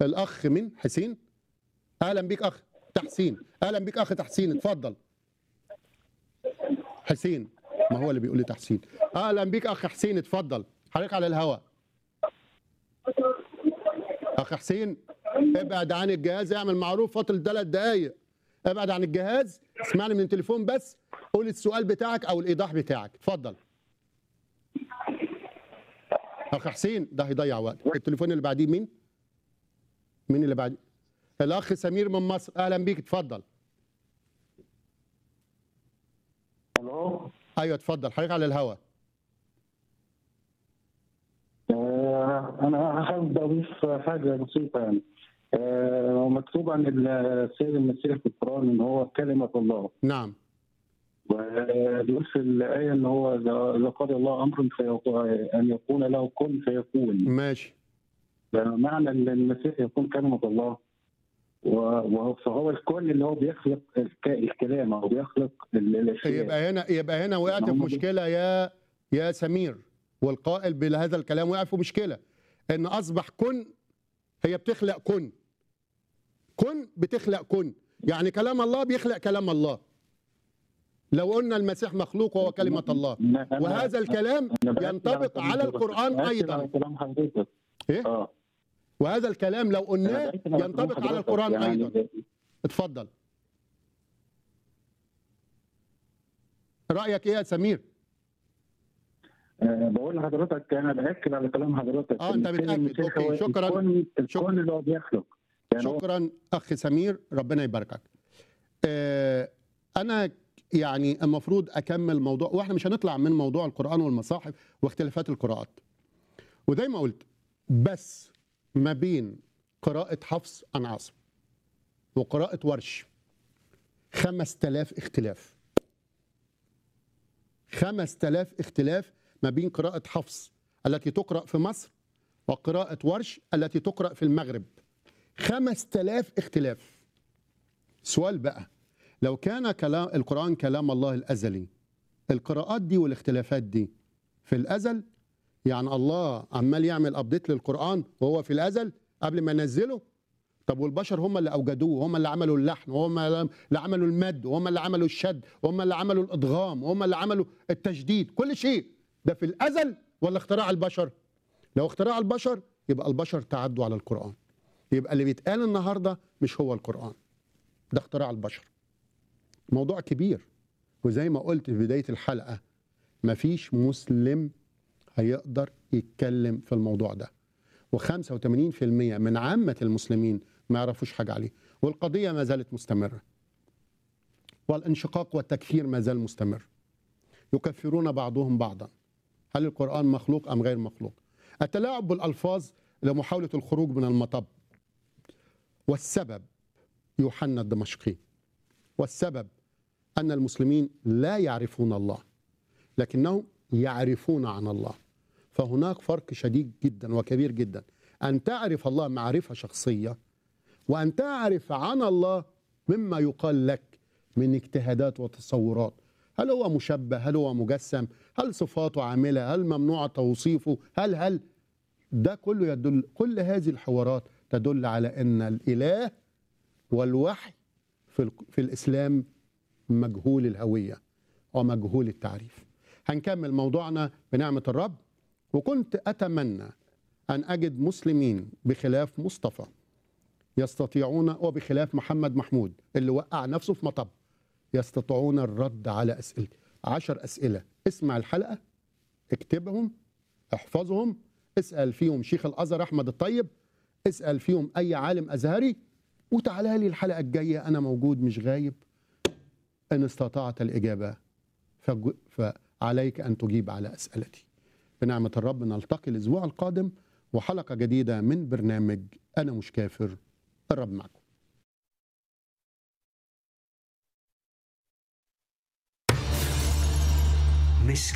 الاخ من حسين اهلا بيك اخ تحسين اهلا بيك اخ تحسين اتفضل حسين ما هو اللي بيقول لي تحسين اهلا بيك اخ حسين اتفضل حضرتك على الهواء اخ حسين ابعد عن الجهاز اعمل معروف فاضل ثلاث دقايق ابعد عن الجهاز اسمعني من التليفون بس قول السؤال بتاعك او الايضاح بتاعك اتفضل اخ حسين ده هيضيع وقت التليفون اللي بعديه مين مين اللي بعديه الاخ سمير من مصر اهلا بيك اتفضل الو ايوه اتفضل حضرتك على الهواء آه، انا حابب اضيف حاجه بسيطه يعني آه، مكتوب عن السيد المسيح في القران ان هو كلمه الله نعم وبيقول في الايه ان هو اذا إذا قال الله امر فيكون ان يكون له كن فيكون ماشي معنى ان المسيح يكون كلمه الله و- وهو فهو الكل اللي هو بيخلق الك- الكلام او بيخلق ال- الاشياء يبقى هنا يبقى هنا وقعت في هم دول. مشكله يا يا سمير والقائل بهذا الكلام وقع في مشكله ان اصبح كن هي بتخلق كن كن بتخلق كن يعني كلام الله بيخلق كلام الله لو قلنا المسيح مخلوق وهو كلمه الله أنا- أنا- وهذا الكلام أنا بأكد ينطبق على على كلام القرآن بأكد أيضاً. على كلام حضرتك إيه؟ اه وهذا الكلام لو أنا قلناه بأكد على كلام ينطبق على حضرتك. القرآن يعني أيضا اتفضل رأيك إيه يا سمير؟ آه، بقول لحضرتك انا باكد على كلام حضرتك آه، أنت إن بتأكد. المسيح أوكي، هو شكراً. الكون شكراً. الكون اللي هو بيخلق يعني هو شكرا اخ سمير ربنا يباركك آه، انا يعني المفروض اكمل موضوع واحنا مش هنطلع من موضوع القران والمصاحف واختلافات القراءات وزي ما قلت بس ما بين قراءه حفص عن عاصم وقراءه ورش 5000 اختلاف 5000 اختلاف ما بين قراءه حفص التي تقرا في مصر وقراءه ورش التي تقرا في المغرب خمس تلاف اختلاف سؤال بقى لو كان كلام القرآن كلام الله الأزلي القراءات دي والاختلافات دي في الأزل يعني الله عمال يعمل أبديت للقرآن وهو في الأزل قبل ما ينزله طب والبشر هم اللي أوجدوه هم اللي عملوا اللحن وهم اللي عملوا المد وهم اللي عملوا الشد وهم اللي عملوا الإدغام وهم اللي عملوا التجديد كل شيء ده في الأزل ولا اختراع البشر لو اختراع البشر يبقى البشر تعدوا على القرآن يبقى اللي بيتقال النهارده مش هو القرآن ده اختراع البشر موضوع كبير وزي ما قلت في بداية الحلقة مفيش مسلم هيقدر يتكلم في الموضوع ده و85% من عامة المسلمين ما يعرفوش حاجة عليه والقضية ما زالت مستمرة والانشقاق والتكفير ما زال مستمر يكفرون بعضهم بعضا هل القرآن مخلوق أم غير مخلوق التلاعب بالألفاظ لمحاولة الخروج من المطب والسبب يوحنا الدمشقي والسبب أن المسلمين لا يعرفون الله لكنهم يعرفون عن الله فهناك فرق شديد جدا وكبير جدا أن تعرف الله معرفة شخصية وأن تعرف عن الله مما يقال لك من اجتهادات وتصورات هل هو مشبه هل هو مجسم هل صفاته عاملة هل ممنوع توصيفه هل هل ده كله يدل كل هذه الحوارات تدل على ان الاله والوحي في ال- في الاسلام مجهول الهويه ومجهول التعريف. هنكمل موضوعنا بنعمه الرب وكنت اتمنى ان اجد مسلمين بخلاف مصطفى يستطيعون وبخلاف محمد محمود اللي وقع نفسه في مطب يستطيعون الرد على اسئلتي. عشر اسئله اسمع الحلقه اكتبهم احفظهم اسال فيهم شيخ الازهر احمد الطيب اسال فيهم اي عالم ازهري وتعالى لي الحلقه الجايه انا موجود مش غايب ان استطعت الاجابه فج- فعليك ان تجيب على اسئلتي بنعمه الرب نلتقي الاسبوع القادم وحلقه جديده من برنامج انا مش كافر الرب معكم مش